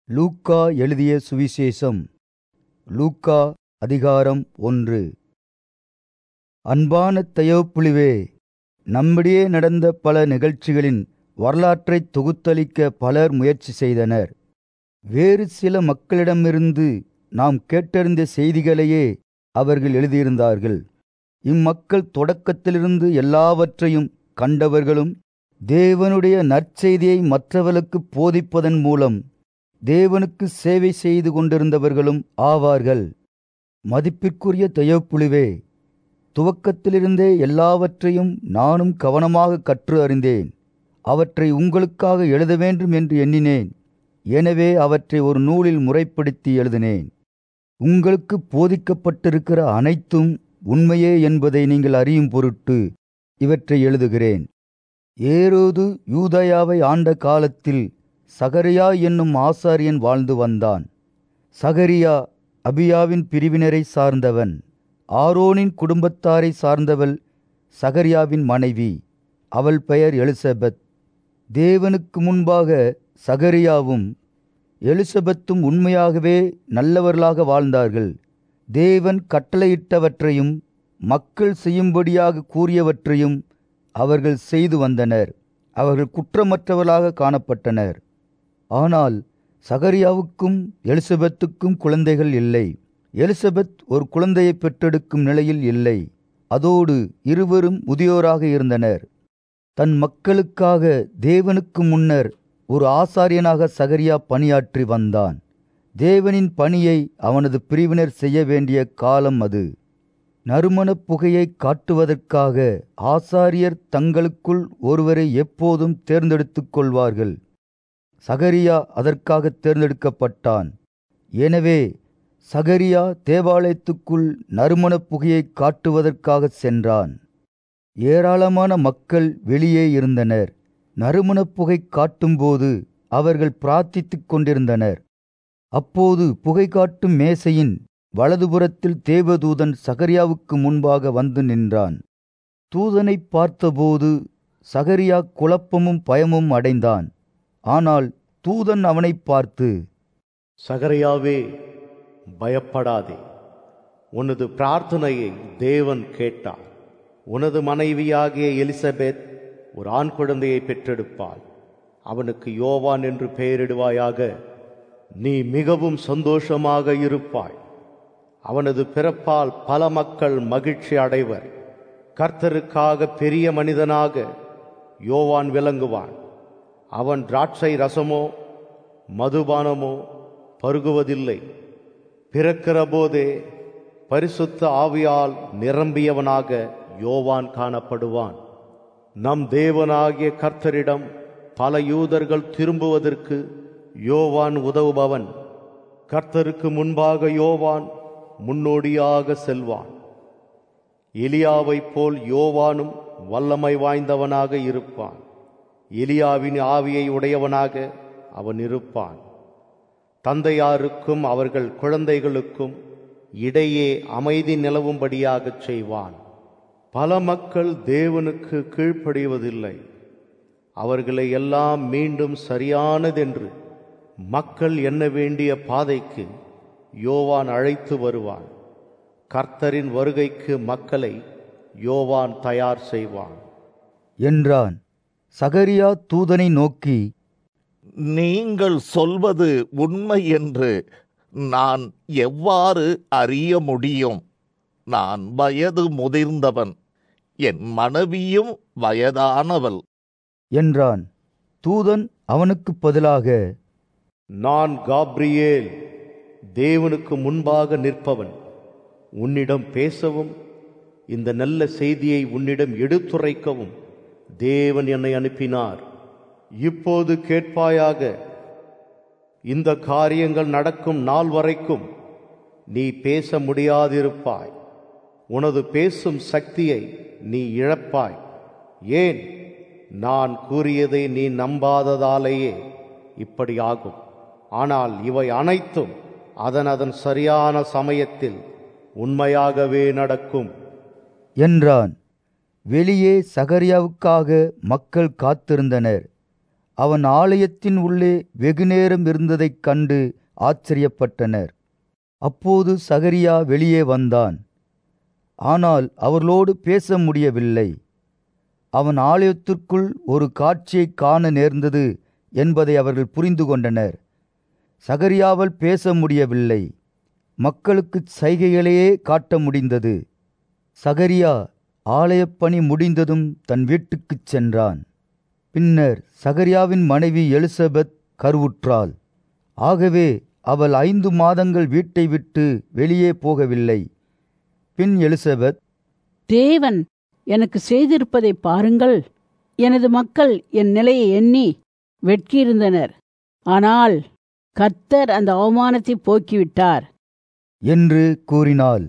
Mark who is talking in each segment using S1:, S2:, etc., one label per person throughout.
S1: லூக்கா எழுதிய சுவிசேஷம் லூக்கா அதிகாரம் ஒன்று அன்பான தயோப்புலிவே நம்மிடையே நடந்த பல நிகழ்ச்சிகளின் வரலாற்றைத் தொகுத்தளிக்க பலர் முயற்சி செய்தனர் வேறு சில மக்களிடமிருந்து நாம் கேட்டறிந்த செய்திகளையே அவர்கள் எழுதியிருந்தார்கள் இம்மக்கள் தொடக்கத்திலிருந்து எல்லாவற்றையும் கண்டவர்களும் தேவனுடைய நற்செய்தியை மற்றவர்களுக்கு போதிப்பதன் மூலம் தேவனுக்கு சேவை செய்து கொண்டிருந்தவர்களும் ஆவார்கள் மதிப்பிற்குரிய தயோப்புலிவே துவக்கத்திலிருந்தே எல்லாவற்றையும் நானும் கவனமாக கற்று அறிந்தேன் அவற்றை உங்களுக்காக எழுத வேண்டும் என்று எண்ணினேன் எனவே அவற்றை ஒரு நூலில் முறைப்படுத்தி எழுதினேன் உங்களுக்கு போதிக்கப்பட்டிருக்கிற அனைத்தும் உண்மையே என்பதை நீங்கள் அறியும் பொருட்டு இவற்றை எழுதுகிறேன் ஏரோது யூதயாவை ஆண்ட காலத்தில் சகரியா என்னும் ஆசாரியன் வாழ்ந்து வந்தான் சகரியா அபியாவின் பிரிவினரை சார்ந்தவன் ஆரோனின் குடும்பத்தாரை சார்ந்தவள் சகரியாவின் மனைவி அவள் பெயர் எலிசபெத் தேவனுக்கு முன்பாக சகரியாவும் எலிசபெத்தும் உண்மையாகவே நல்லவர்களாக வாழ்ந்தார்கள் தேவன் கட்டளையிட்டவற்றையும் மக்கள் செய்யும்படியாக கூறியவற்றையும் அவர்கள் செய்து வந்தனர் அவர்கள் குற்றமற்றவர்களாக காணப்பட்டனர் ஆனால் சகரியாவுக்கும் எலிசபெத்துக்கும் குழந்தைகள் இல்லை எலிசபெத் ஒரு குழந்தையை பெற்றெடுக்கும் நிலையில் இல்லை அதோடு இருவரும் முதியோராக இருந்தனர் தன் மக்களுக்காக தேவனுக்கு முன்னர் ஒரு ஆசாரியனாக சகரியா பணியாற்றி வந்தான் தேவனின் பணியை அவனது பிரிவினர் செய்ய வேண்டிய காலம் அது நறுமணப் புகையை காட்டுவதற்காக ஆசாரியர் தங்களுக்குள் ஒருவரை எப்போதும் தேர்ந்தெடுத்துக் கொள்வார்கள் சகரியா அதற்காக தேர்ந்தெடுக்கப்பட்டான் எனவே சகரியா தேவாலயத்துக்குள் நறுமணப் புகையை காட்டுவதற்காக சென்றான் ஏராளமான மக்கள் வெளியே இருந்தனர் நறுமணப் புகை காட்டும்போது அவர்கள் பிரார்த்தித்துக் கொண்டிருந்தனர் அப்போது புகை காட்டும் மேசையின் வலதுபுறத்தில் தேவதூதன் சகரியாவுக்கு முன்பாக வந்து நின்றான் தூதனை பார்த்தபோது சகரியா குழப்பமும் பயமும் அடைந்தான் ஆனால் தூதன் அவனை பார்த்து
S2: சகரியாவே பயப்படாதே உனது பிரார்த்தனையை தேவன் கேட்டார் உனது மனைவியாகிய எலிசபெத் ஒரு ஆண் குழந்தையை பெற்றெடுப்பாள் அவனுக்கு யோவான் என்று பெயரிடுவாயாக நீ மிகவும் சந்தோஷமாக இருப்பாய் அவனது பிறப்பால் பல மக்கள் மகிழ்ச்சி அடைவர் கர்த்தருக்காக பெரிய மனிதனாக யோவான் விளங்குவான் அவன் திராட்சை ரசமோ மதுபானமோ பருகுவதில்லை பிறக்கிற போதே பரிசுத்த ஆவியால் நிரம்பியவனாக யோவான் காணப்படுவான் நம் தேவனாகிய கர்த்தரிடம் பல யூதர்கள் திரும்புவதற்கு யோவான் உதவுபவன் கர்த்தருக்கு முன்பாக யோவான் முன்னோடியாக செல்வான் எலியாவைப் போல் யோவானும் வல்லமை வாய்ந்தவனாக இருப்பான் எலியாவின் ஆவியை உடையவனாக அவன் இருப்பான் தந்தையாருக்கும் அவர்கள் குழந்தைகளுக்கும் இடையே அமைதி நிலவும்படியாகச் செய்வான் பல மக்கள் தேவனுக்கு கீழ்ப்படிவதில்லை அவர்களை எல்லாம் மீண்டும் சரியானதென்று மக்கள் எண்ண வேண்டிய பாதைக்கு யோவான் அழைத்து வருவான் கர்த்தரின் வருகைக்கு மக்களை யோவான் தயார் செய்வான்
S1: என்றான் சகரியா தூதனை நோக்கி
S3: நீங்கள் சொல்வது உண்மை என்று நான் எவ்வாறு அறிய முடியும் நான் வயது முதிர்ந்தவன் என் மனைவியும் வயதானவள்
S1: என்றான் தூதன் அவனுக்கு பதிலாக
S2: நான் காப்ரியேல் தேவனுக்கு முன்பாக நிற்பவன் உன்னிடம் பேசவும் இந்த நல்ல செய்தியை உன்னிடம் எடுத்துரைக்கவும் தேவன் என்னை அனுப்பினார் இப்போது கேட்பாயாக இந்த காரியங்கள் நடக்கும் நாள் வரைக்கும் நீ பேச முடியாதிருப்பாய் உனது பேசும் சக்தியை நீ இழப்பாய் ஏன் நான் கூறியதை நீ நம்பாததாலேயே இப்படி ஆகும் ஆனால் இவை அனைத்தும் அதன் அதன் சரியான சமயத்தில் உண்மையாகவே நடக்கும்
S1: என்றான் வெளியே சகரியாவுக்காக மக்கள் காத்திருந்தனர் அவன் ஆலயத்தின் உள்ளே வெகுநேரம் இருந்ததைக் கண்டு ஆச்சரியப்பட்டனர் அப்போது சகரியா வெளியே வந்தான் ஆனால் அவர்களோடு பேச முடியவில்லை அவன் ஆலயத்திற்குள் ஒரு காட்சியைக் காண நேர்ந்தது என்பதை அவர்கள் புரிந்து கொண்டனர் சகரியாவால் பேச முடியவில்லை மக்களுக்குச் சைகைகளையே காட்ட முடிந்தது சகரியா ஆலயப்பணி முடிந்ததும் தன் வீட்டுக்குச் சென்றான் பின்னர் சகரியாவின் மனைவி எலிசபெத் கருவுற்றாள் ஆகவே அவள் ஐந்து மாதங்கள் வீட்டை விட்டு வெளியே போகவில்லை பின் எலிசபெத்
S4: தேவன் எனக்கு செய்திருப்பதை பாருங்கள் எனது மக்கள் என் நிலையை எண்ணி வெட்கியிருந்தனர் ஆனால் கர்த்தர் அந்த அவமானத்தை போக்கிவிட்டார்
S1: என்று கூறினாள்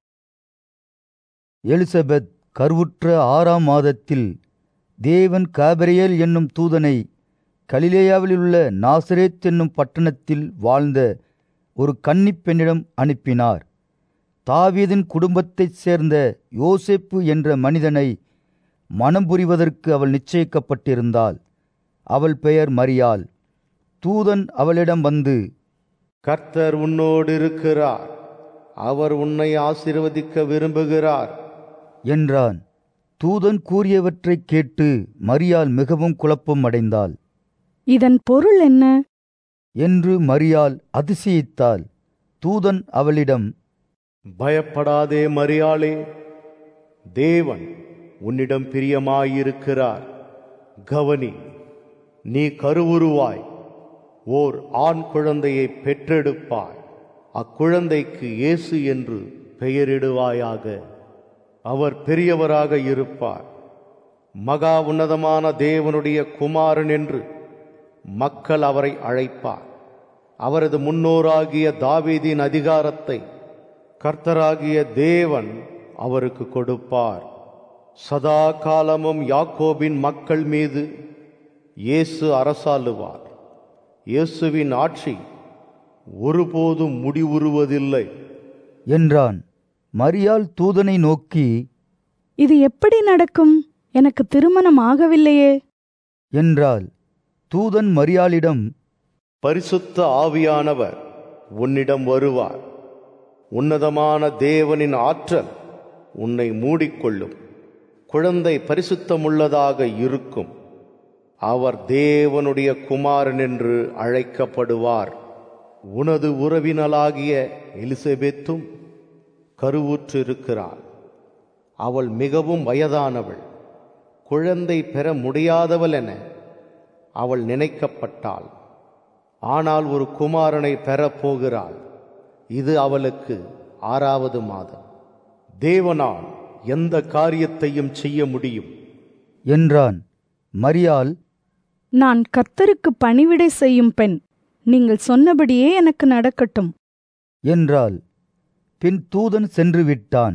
S1: எலிசபெத் கருவுற்ற ஆறாம் மாதத்தில் தேவன் காபிரியேல் என்னும் தூதனை கலிலேயாவில் உள்ள நாசரேத் என்னும் பட்டணத்தில் வாழ்ந்த ஒரு கன்னிப் பெண்ணிடம் அனுப்பினார் தாவீதின் குடும்பத்தைச் சேர்ந்த யோசேப்பு என்ற மனிதனை மனம் புரிவதற்கு அவள் நிச்சயிக்கப்பட்டிருந்தாள் அவள் பெயர் மரியாள் தூதன் அவளிடம் வந்து
S2: கர்த்தர் உன்னோடு இருக்கிறார் அவர் உன்னை ஆசீர்வதிக்க விரும்புகிறார்
S1: என்றான் தூதன் கூறியவற்றைக் கேட்டு மரியாள் மிகவும் குழப்பம் அடைந்தாள்
S5: இதன் பொருள் என்ன
S1: என்று மரியாள் அதிசயித்தாள் தூதன் அவளிடம்
S2: பயப்படாதே மரியாளே தேவன் உன்னிடம் பிரியமாயிருக்கிறார் கவனி நீ கருவுருவாய் ஓர் ஆண் குழந்தையை பெற்றெடுப்பாய் அக்குழந்தைக்கு இயேசு என்று பெயரிடுவாயாக அவர் பெரியவராக இருப்பார் மகா உன்னதமான தேவனுடைய குமாரன் என்று மக்கள் அவரை அழைப்பார் அவரது முன்னோராகிய தாவீதின் அதிகாரத்தை கர்த்தராகிய தேவன் அவருக்கு கொடுப்பார் சதா காலமும் யாக்கோபின் மக்கள் மீது இயேசு அரசாளுவார் இயேசுவின் ஆட்சி ஒருபோதும் முடிவுறுவதில்லை
S1: என்றான் மரியாள் தூதனை நோக்கி
S5: இது எப்படி நடக்கும் எனக்கு திருமணம் ஆகவில்லையே
S1: என்றாள் தூதன் மரியாளிடம்
S2: பரிசுத்த ஆவியானவர் உன்னிடம் வருவார் உன்னதமான தேவனின் ஆற்றல் உன்னை மூடிக்கொள்ளும் குழந்தை பரிசுத்தமுள்ளதாக இருக்கும் அவர் தேவனுடைய குமாரன் என்று அழைக்கப்படுவார் உனது உறவினளாகிய எலிசபெத்தும் கருவுற்றிருக்கிறாள் அவள் மிகவும் வயதானவள் குழந்தை பெற முடியாதவள் என அவள் நினைக்கப்பட்டாள் ஆனால் ஒரு குமாரனை பெறப் போகிறாள் இது அவளுக்கு ஆறாவது மாதம் தேவனால் எந்த காரியத்தையும் செய்ய முடியும்
S1: என்றான் மரியாள்
S5: நான் கர்த்தருக்கு பணிவிடை செய்யும் பெண் நீங்கள் சொன்னபடியே எனக்கு நடக்கட்டும்
S1: என்றாள் பின் தூதன் சென்று விட்டான்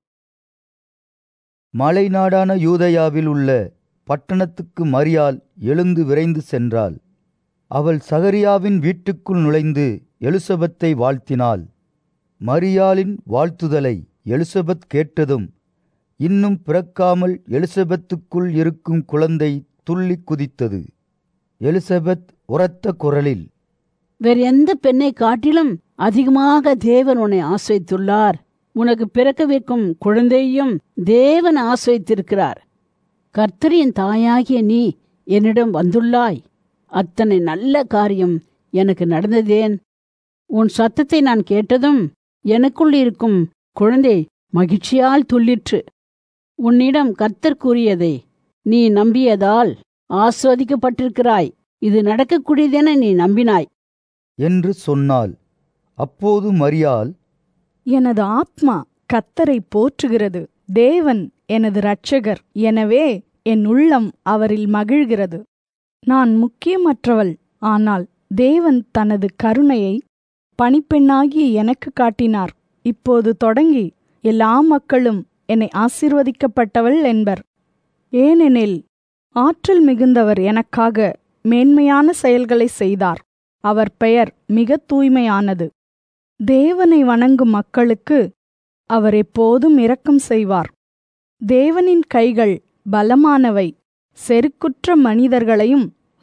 S1: மலைநாடான யூதயாவில் உள்ள பட்டணத்துக்கு மரியாள் எழுந்து விரைந்து சென்றாள் அவள் சகரியாவின் வீட்டுக்குள் நுழைந்து எலிசபெத்தை வாழ்த்தினாள் மரியாளின் வாழ்த்துதலை எலிசபெத் கேட்டதும் இன்னும் பிறக்காமல் எலிசபெத்துக்குள் இருக்கும் குழந்தை துள்ளி குதித்தது எலிசபெத் உரத்த குரலில்
S4: வேறு எந்த பெண்ணை காட்டிலும் அதிகமாக தேவன் உன்னை ஆசிரித்துள்ளார் உனக்கு பிறக்கவிருக்கும் குழந்தையும் தேவன் ஆசிரித்திருக்கிறார் கர்த்தரின் தாயாகிய நீ என்னிடம் வந்துள்ளாய் அத்தனை நல்ல காரியம் எனக்கு நடந்ததேன் உன் சத்தத்தை நான் கேட்டதும் எனக்குள் இருக்கும் குழந்தை மகிழ்ச்சியால் துள்ளிற்று உன்னிடம் கர்த்தர் கூறியதை நீ நம்பியதால் ஆஸ்வதிக்கப்பட்டிருக்கிறாய் இது நடக்கக்கூடியதென நீ நம்பினாய்
S1: என்று சொன்னாள் அப்போது மரியாள்
S5: எனது ஆத்மா கத்தரை போற்றுகிறது தேவன் எனது இரட்சகர் எனவே என் உள்ளம் அவரில் மகிழ்கிறது நான் முக்கியமற்றவள் ஆனால் தேவன் தனது கருணையை பணிப்பெண்ணாகிய எனக்கு காட்டினார் இப்போது தொடங்கி எல்லா மக்களும் என்னை ஆசீர்வதிக்கப்பட்டவள் என்பர் ஏனெனில் ஆற்றல் மிகுந்தவர் எனக்காக மேன்மையான செயல்களை செய்தார் அவர் பெயர் மிக தூய்மையானது தேவனை வணங்கும் மக்களுக்கு அவர் எப்போதும் இரக்கம் செய்வார் தேவனின் கைகள் பலமானவை செருக்குற்ற மனிதர்களையும்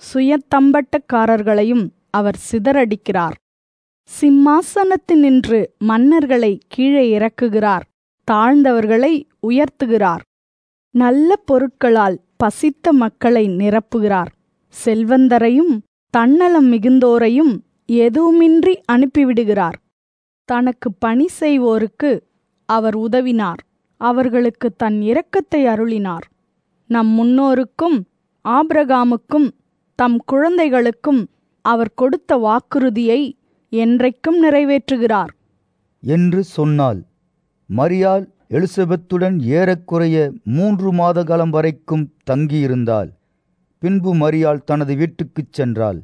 S5: சுயத்தம்பட்டக்காரர்களையும் அவர் சிதறடிக்கிறார் சிம்மாசனத்தினின்று மன்னர்களை கீழே இறக்குகிறார் தாழ்ந்தவர்களை உயர்த்துகிறார் நல்ல பொருட்களால் பசித்த மக்களை நிரப்புகிறார் செல்வந்தரையும் தன்னலம் மிகுந்தோரையும் எதுவுமின்றி அனுப்பிவிடுகிறார் தனக்கு பணி செய்வோருக்கு அவர் உதவினார் அவர்களுக்கு தன் இரக்கத்தை அருளினார் நம் முன்னோருக்கும் ஆபிரகாமுக்கும் தம் குழந்தைகளுக்கும் அவர் கொடுத்த வாக்குறுதியை என்றைக்கும் நிறைவேற்றுகிறார்
S1: என்று சொன்னாள் மரியாள் எலிசபெத்துடன் ஏறக்குறைய மூன்று மாத காலம் வரைக்கும் தங்கியிருந்தாள் பின்பு மரியாள் தனது வீட்டுக்குச் சென்றாள்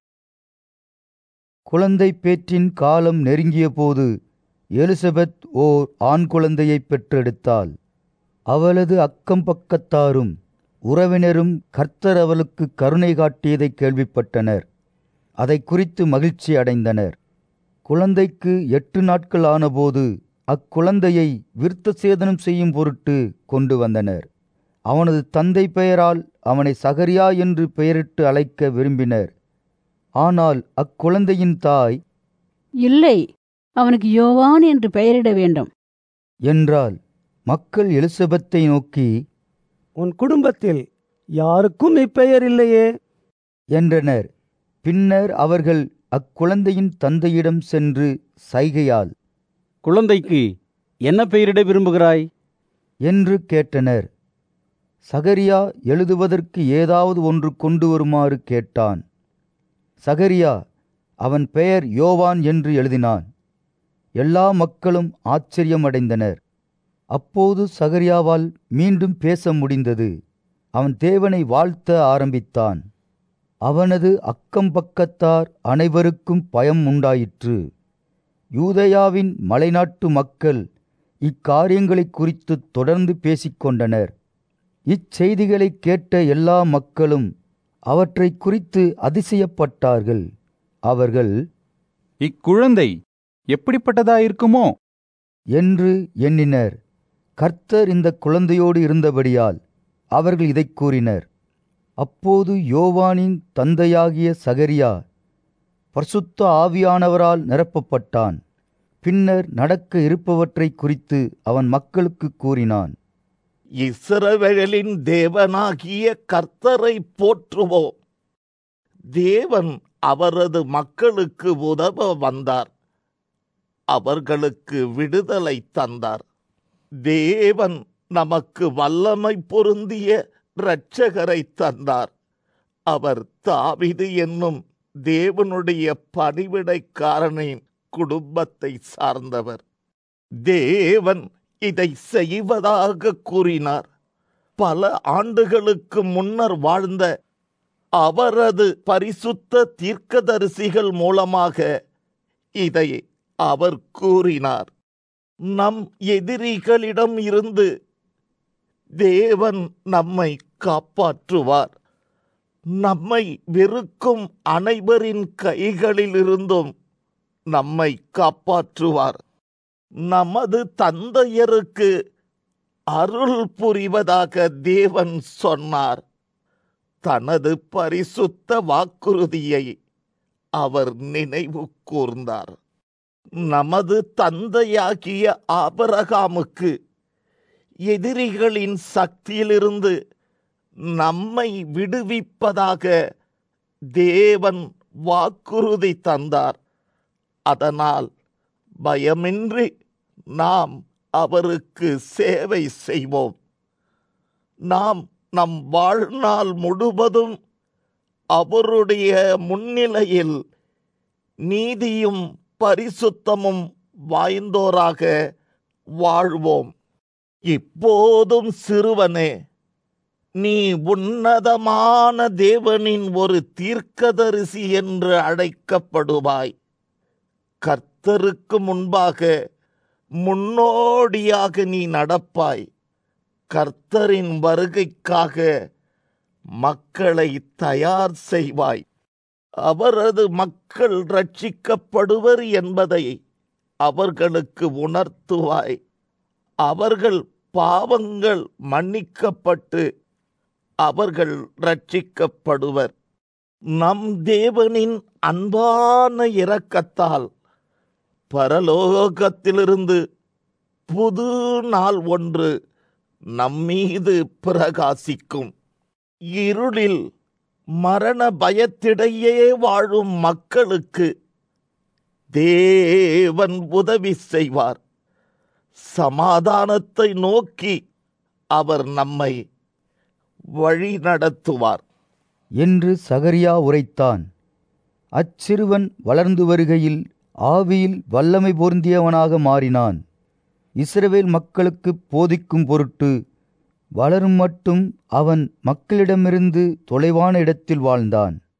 S1: குழந்தை பேற்றின் காலம் நெருங்கியபோது எலிசபெத் ஓர் ஆண் குழந்தையை பெற்றெடுத்தாள் அவளது அக்கம் பக்கத்தாரும் உறவினரும் கர்த்தர் அவளுக்கு கருணை காட்டியதை கேள்விப்பட்டனர் அதை குறித்து மகிழ்ச்சி அடைந்தனர் குழந்தைக்கு எட்டு நாட்கள் ஆனபோது அக்குழந்தையை விருத்த சேதனம் செய்யும் பொருட்டு கொண்டு வந்தனர் அவனது தந்தை பெயரால் அவனை சகரியா என்று பெயரிட்டு அழைக்க விரும்பினர் ஆனால் அக்குழந்தையின் தாய்
S4: இல்லை அவனுக்கு யோவான் என்று பெயரிட வேண்டும்
S1: என்றால் மக்கள் எலிசபெத்தை நோக்கி
S6: உன் குடும்பத்தில் யாருக்கும் இப்பெயர் இல்லையே
S1: என்றனர் பின்னர் அவர்கள் அக்குழந்தையின் தந்தையிடம் சென்று சைகையால்
S7: குழந்தைக்கு என்ன பெயரிட விரும்புகிறாய்
S1: என்று கேட்டனர் சகரியா எழுதுவதற்கு ஏதாவது ஒன்று கொண்டு வருமாறு கேட்டான் சகரியா அவன் பெயர் யோவான் என்று எழுதினான் எல்லா மக்களும் ஆச்சரியமடைந்தனர் அப்போது சகரியாவால் மீண்டும் பேச முடிந்தது அவன் தேவனை வாழ்த்த ஆரம்பித்தான் அவனது அக்கம் பக்கத்தார் அனைவருக்கும் பயம் உண்டாயிற்று யூதயாவின் மலைநாட்டு மக்கள் இக்காரியங்களைக் குறித்து தொடர்ந்து பேசிக்கொண்டனர் இச்செய்திகளைக் கேட்ட எல்லா மக்களும் அவற்றைக் குறித்து அதிசயப்பட்டார்கள் அவர்கள்
S8: இக்குழந்தை எப்படிப்பட்டதாயிருக்குமோ
S1: என்று எண்ணினர் கர்த்தர் இந்த குழந்தையோடு இருந்தபடியால் அவர்கள் இதைக் கூறினர் அப்போது யோவானின் தந்தையாகிய சகரியா பரிசுத்த ஆவியானவரால் நிரப்பப்பட்டான் பின்னர் நடக்க இருப்பவற்றைக் குறித்து அவன் மக்களுக்கு கூறினான்
S3: இஸ்ரவேலின் தேவனாகிய கர்த்தரை போற்றுவோம் தேவன் அவரது மக்களுக்கு உதவ வந்தார் அவர்களுக்கு விடுதலை தந்தார் தேவன் நமக்கு வல்லமை பொருந்திய இரட்சகரை தந்தார் அவர் தாவிது என்னும் தேவனுடைய பணிவிடைக்காரனின் குடும்பத்தை சார்ந்தவர் தேவன் இதை செய்வதாக கூறினார் பல ஆண்டுகளுக்கு முன்னர் வாழ்ந்த அவரது பரிசுத்த தீர்க்கதரிசிகள் மூலமாக இதை அவர் கூறினார் நம் எதிரிகளிடம் இருந்து தேவன் நம்மை காப்பாற்றுவார் நம்மை வெறுக்கும் அனைவரின் கைகளிலிருந்தும் நம்மை காப்பாற்றுவார் நமது தந்தையருக்கு அருள் புரிவதாக தேவன் சொன்னார் தனது பரிசுத்த வாக்குறுதியை அவர் நினைவு கூர்ந்தார் நமது தந்தையாகிய ஆபரகாமுக்கு எதிரிகளின் சக்தியிலிருந்து நம்மை விடுவிப்பதாக தேவன் வாக்குறுதி தந்தார் அதனால் பயமின்றி நாம் அவருக்கு சேவை செய்வோம் நாம் நம் வாழ்நாள் முழுவதும் அவருடைய முன்னிலையில் நீதியும் பரிசுத்தமும் வாய்ந்தோராக வாழ்வோம் இப்போதும் சிறுவனே நீ உன்னதமான தேவனின் ஒரு தீர்க்கதரிசி என்று அழைக்கப்படுவாய் கர்த்தருக்கு முன்பாக முன்னோடியாக நீ நடப்பாய் கர்த்தரின் வருகைக்காக மக்களை தயார் செய்வாய் அவரது மக்கள் ரட்சிக்கப்படுவர் என்பதை அவர்களுக்கு உணர்த்துவாய் அவர்கள் பாவங்கள் மன்னிக்கப்பட்டு அவர்கள் ரட்சிக்கப்படுவர் நம் தேவனின் அன்பான இரக்கத்தால் பரலோகத்திலிருந்து புது நாள் ஒன்று நம்மீது பிரகாசிக்கும் இருளில் மரண பயத்திடையே வாழும் மக்களுக்கு தேவன் உதவி செய்வார் சமாதானத்தை நோக்கி அவர் நம்மை வழி நடத்துவார்
S1: என்று சகரியா உரைத்தான் அச்சிறுவன் வளர்ந்து வருகையில் ஆவியில் வல்லமை பொருந்தியவனாக மாறினான் இஸ்ரவேல் மக்களுக்கு போதிக்கும் பொருட்டு வளரும் மட்டும் அவன் மக்களிடமிருந்து தொலைவான இடத்தில் வாழ்ந்தான்